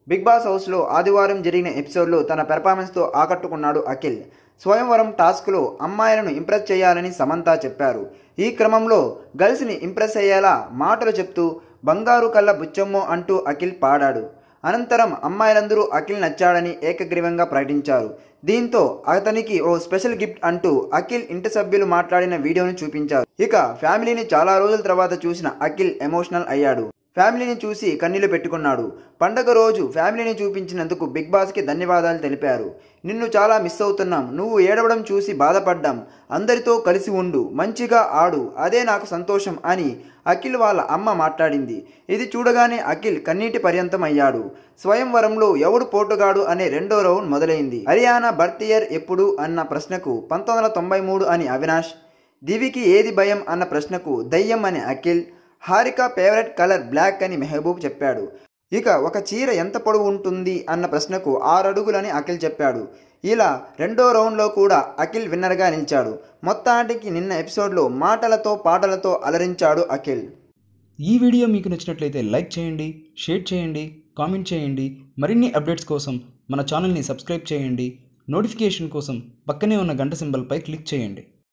big boss హౌస్లో ఆదివారం జరిగిన ఎపిసోడ్లో తన పెర్ఫార్మెన్స్తో ఆకట్టుకున్నాడు అఖిల్ స్వయంవరం టాస్క్లో అమ్మాయిలను ఇంప్రెస్ చేయాలని సమంత చెప్పారు ఈ క్రమంలో గర్ల్స్ని ఇంప్రెస్ అయ్యేలా మాటలు చెప్తూ బంగారు కళ్ళ బుచ్చమ్మో అంటూ అఖిల్ పాడాడు అనంతరం అమ్మాయిలందరూ అఖిల్ నచ్చాడని ఏకగ్రీవంగా ప్రకటించారు దీంతో అతనికి ఓ స్పెషల్ గిఫ్ట్ అంటూ అఖిల్ ఇంటి సభ్యులు మాట్లాడిన వీడియోను చూపించారు ఇక ఫ్యామిలీని చాలా రోజుల తర్వాత చూసిన అఖిల్ ఎమోషనల్ అయ్యాడు ఫ్యామిలీని చూసి కన్నీళ్లు పెట్టుకున్నాడు పండగ రోజు ఫ్యామిలీని చూపించినందుకు బిగ్ బాస్కి ధన్యవాదాలు తెలిపారు నిన్ను చాలా మిస్ అవుతున్నాం నువ్వు ఏడవడం చూసి బాధపడ్డాం అందరితో కలిసి ఉండు మంచిగా ఆడు అదే నాకు సంతోషం అని అఖిల్ వాళ్ళ అమ్మ మాట్లాడింది ఇది చూడగానే అఖిల్ కన్నీటి పర్యంతం అయ్యాడు స్వయంవరంలో ఎవడు పోటుగాడు అనే రెండో రౌండ్ మొదలైంది హర్యానా బర్త్ ఇయర్ ఎప్పుడు అన్న ప్రశ్నకు పంతొమ్మిది వందల తొంభై మూడు అని అవినాష్ దివికి ఏది భయం అన్న ప్రశ్నకు దయ్యం అని Akhil Harika favourite colour black అని మెహబూబ్ చెప్పాడు ఇక ఒక చీర ఎంత పొడవు ఉంటుంది అన్న ప్రశ్నకు ఆరు అడుగులని అఖిల్ చెప్పాడు ఇలా రెండో రౌండ్లో కూడా అఖిల్ విన్నర్గా నిలిచాడు మొత్తానికి నిన్న ఎపిసోడ్లో మాటలతో పాటలతో అలరించాడు అఖిల్ ఈ వీడియో మీకు నచ్చినట్లయితే లైక్ చేయండి షేర్ చేయండి కామెంట్ చేయండి మరిన్ని అప్డేట్స్ కోసం మన ఛానల్ని సబ్స్క్రైబ్ చేయండి నోటిఫికేషన్ కోసం పక్కనే ఉన్న గంట సింబల్పై క్లిక్ చేయండి